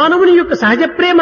మానవుని యొక్క సహజ ప్రేమ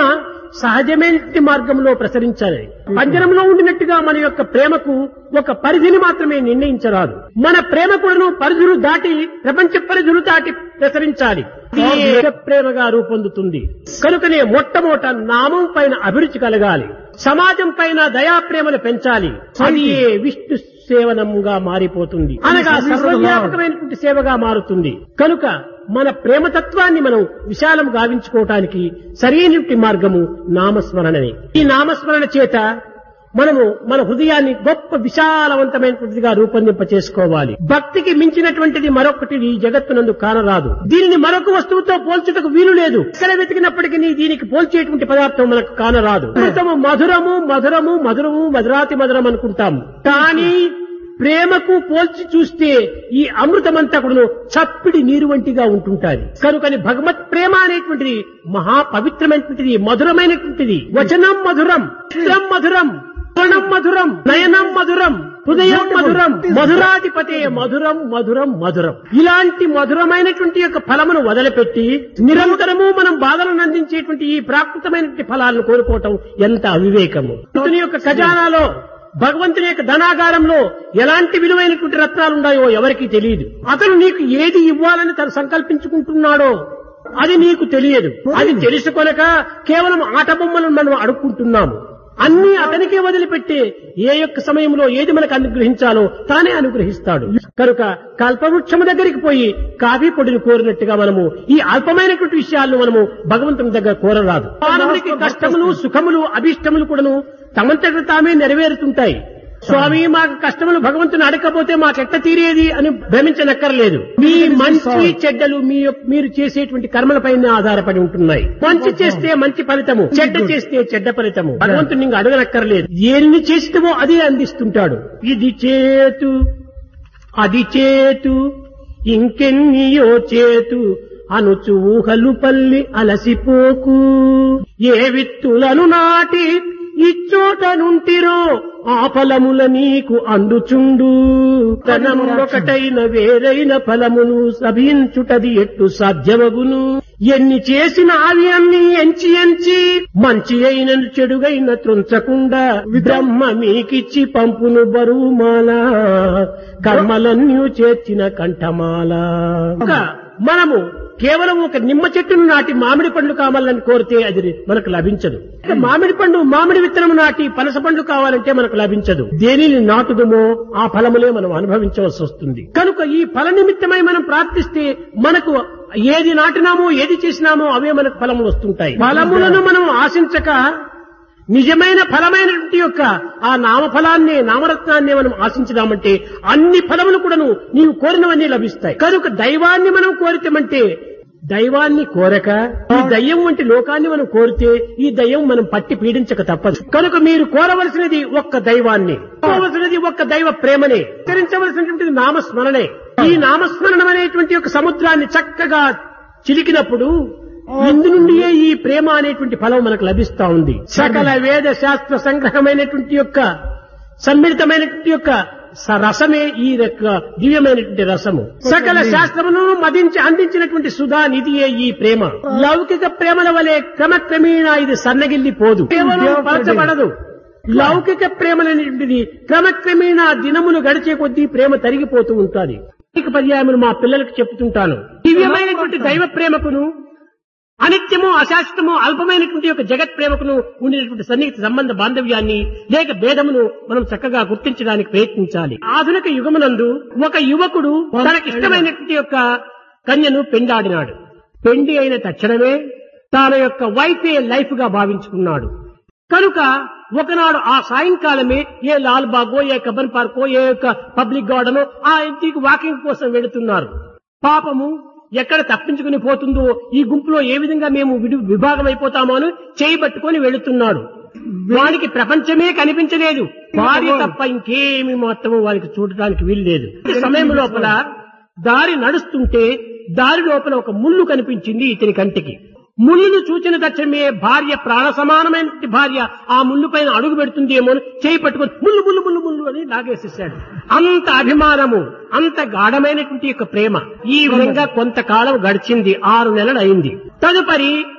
సహజమైన మార్గంలో ప్రసరించాలి పంజరంలో ఉండినట్టుగా మన యొక్క ప్రేమకు ఒక పరిధిని మాత్రమే నిర్ణయించరాదు మన ప్రేమ కూడాను పరిధులు దాటి ప్రపంచ పరిధులు దాటి ప్రసరించాలి ఇది ఏ ప్రేమగా రూపొందుతుంది కనుకనే మొట్టమొదట నామం పైన అభిరుచి కలగాలి సమాజం పైన దయా ప్రేమను పెంచాలి అది ఏ విష్ణు సేవనంగా మారిపోతుంది అనగా సర్వవ్యాపకమైనటువంటి సేవగా మారుతుంది కనుక మన ప్రేమతత్వాన్ని మనం విశాలం గావించుకోవటానికి సరైనటువంటి మార్గము నామస్మరణనే ఈ నామస్మరణ చేత మనము మన హృదయాన్ని గొప్ప విశాలవంతమైనటువంటిదిగా రూపొందింప చేసుకోవాలి భక్తికి మించినటువంటిది మరొకటి ఈ జగత్తునందు కానరాదు దీనిని మరొక వస్తువుతో పోల్చుటకు వీలు లేదు ఎక్కడ వెతికినప్పటికీ దీనికి పోల్చేటువంటి పదార్థం మనకు కానరాదు అమృతము మధురము మధురము మధురము మధురాతి మధురం అనుకుంటాము కానీ ప్రేమకు పోల్చి చూస్తే ఈ అమృతమంతా కూడా చప్పిడి నీరు వంటిగా ఉంటుంటాది కనుకని భగవత్ ప్రేమ అనేటువంటిది మహా పవిత్రమైనటువంటిది మధురమైనటువంటిది వచనం మధురం చిత్రం మధురం వర్ణం మధురం నయనం మధురం హృదయం మధురం మధురాధిపతే మధురం మధురం మధురం ఇలాంటి మధురమైనటువంటి యొక్క ఫలమును వదిలిపెట్టి నిరంతరము మనం బాధలను అందించేటువంటి ఈ ప్రాకృతమైనటువంటి ఫలాలను కోరుకోవటం ఎంత అవివేకము అతని యొక్క ఖజానాలో భగవంతుని యొక్క ధనాగారంలో ఎలాంటి విలువైనటువంటి రత్నాలు ఉన్నాయో ఎవరికీ తెలియదు అతను నీకు ఏది ఇవ్వాలని తను సంకల్పించుకుంటున్నాడో అది నీకు తెలియదు అది తెలుసుకొనక కేవలం ఆట బొమ్మలను మనం అడుక్కుంటున్నాము అన్ని అతనికే వదిలిపెట్టి ఏ యొక్క సమయంలో ఏది మనకు అనుగ్రహించాలో తానే అనుగ్రహిస్తాడు కనుక కల్పవృక్షము దగ్గరికి పోయి కాఫీ పొడిని కోరినట్టుగా మనము ఈ అల్పమైనటువంటి విషయాలను మనము భగవంతుని దగ్గర కోరరాదు మానవునికి కష్టములు సుఖములు అభిష్టములు కూడాను తమంతట తామే నెరవేరుతుంటాయి స్వామి మాకు కష్టములు భగవంతుని అడగకపోతే మాకెట్ట తీరేది అని భ్రమించనక్కర్లేదు మీ మంచి చెడ్డలు మీ యొక్క- మీరు చేసేటువంటి కర్మలపైన ఆధారపడి ఉంటున్నాయి మంచి చేస్తే మంచి ఫలితము చెడ్డ చేస్తే చెడ్డ ఫలితము భగవంతుని ఇంకా అడగనక్కర్లేదు ఏమి చేసినవో అదే అందిస్తుంటాడు ఇది చేతు అది చేతు ఇంకెన్నియో చేతు అనుచు ఊహలు పల్లి అలసిపోకు ఏ విత్తులను నాటి ఇచ్చోట నుంటిరో ఆ ఫలముల నీకు అందుచుండు తనం ఒకటైన వేరైన ఫలమును సభించుటది ఎట్టు సాధ్యమగును ఎన్ని చేసిన అవి అన్ని ఎంచి ఎంచి మంచి అయిన చెడుగైన త్రుంచకుండా బ్రహ్మ మీకిచ్చి పంపును బరువు మాల కర్మలన్నీ చేర్చిన కంఠమాల ఇంకా మనము కేవలం ఒక నిమ్మ చెట్టును నాటి మామిడి పండ్లు కావాలని కోరితే అది మనకు లభించదు ఇక మామిడి పండు మామిడి విత్తనము నాటి పనస పండు కావాలంటే మనకు లభించదు దేనిని నాటుదమో ఆ ఫలములే మనం అనుభవించవలసి వస్తుంది కనుక ఈ ఫల నిమిత్తమై మనం ప్రార్థిస్తే మనకు ఏది నాటినామో ఏది చేసినామో అవే మనకు ఫలములు వస్తుంటాయి ఫలములను మనం ఆశించక నిజమైన ఫలమైనటువంటి యొక్క ఆ నామఫలాన్ని నామరత్నాన్ని మనం ఆశించినామంటే అన్ని ఫలములు కూడాను నీవు కోరినవన్నీ లభిస్తాయి కనుక దైవాన్ని మనం కోరితమంటే దైవాన్ని కోరక ఈ దయ్యం వంటి లోకాన్ని మనం కోరితే ఈ దయ్యం మనం పట్టి పీడించక తప్పదు కనుక మీరు కోరవలసినది ఒక్క దైవాన్ని కోరవలసినది ఒక్క దైవ ప్రేమనే ఆచరించవలసినటువంటి నామస్మరణే ఈ నామస్మరణం అనేటువంటి యొక్క సముద్రాన్ని చక్కగా చిలికినప్పుడు ఇందు నుండియే ఈ ప్రేమ అనేటువంటి ఫలం మనకు లభిస్తా ఉంది సకల వేద శాస్త్ర సంగ్రహమైనటువంటి యొక్క సమ్మిళితమైనటువంటి యొక్క స- రసమే ఈ యొక్క దివ్యమైనటువంటి రసము సకల శాస్త్రమును మదించి అందించినటువంటి సుధా నిధియే ఈ ప్రేమ లౌకిక ప్రేమల వలె క్రమక్రమేణా ఇది సన్నగిల్లి పోదు కేవలం పరచబడదు లౌకిక ప్రేమలనేటువంటిది క్రమక్రమేణా దినములు గడిచే కొద్దీ ప్రేమ తరిగిపోతూ ఉంటుంది అనేక పర్యాయములు మా పిల్లలకు చెప్తుంటాను దివ్యమైనటువంటి దైవ ప్రేమకును అనిత్యము అశాశ్వతము అల్పమైనటువంటి యొక్క జగత్ ప్రేమకును ఉండినటువంటి సన్నిహిత సంబంధ బాంధవ్యాన్ని లేక భేదమును మనం చక్కగా గుర్తించడానికి ప్రయత్నించాలి ఆధునిక యుగమునందు ఒక యువకుడు తనకి ఇష్టమైనటువంటి యొక్క కన్యను పెండాడినాడు పెండి అయిన తక్షణమే తన యొక్క వైఫే లైఫ్ గా భావించుకున్నాడు కనుక ఒకనాడు ఆ సాయంకాలమే ఏ లాల్ బాగో ఏ కబన్ పార్కో ఏ యొక్క పబ్లిక్ గార్డెనో ఆ ఇంటికి వాకింగ్ కోసం వెళుతున్నారు పాపము ఎక్కడ తప్పించుకుని పోతుందో ఈ గుంపులో ఏ విధంగా మేము విడి విభాగం అయిపోతామో అని చేయి పట్టుకొని వెళుతున్నాడు వానికి ప్రపంచమే కనిపించలేదు భార్య తప్ప ఇంకేమి మొత్తము వారికి చూడటానికి వీలు లేదు ఈ సమయం లోపల దారి నడుస్తుంటే దారి లోపల ఒక ముళ్ళు కనిపించింది ఇతని కంటికి ముళ్ళును చూచిన తక్షణమే భార్య ప్రాణ సమానమైన భార్య ఆ ముళ్ళు పైన అడుగు పెడుతుందేమో అని చేయి పట్టుకొని ముళ్ళు ముళ్ళు ముళ్ళు ముళ్ళు అని లాగేసేసాడు అంత అభిమానము అంత గాఢమైనటువంటి యొక్క ప్రేమ ఈ విధంగా కొంతకాలం గడిచింది ఆరు నెలలు అయింది తదుపరి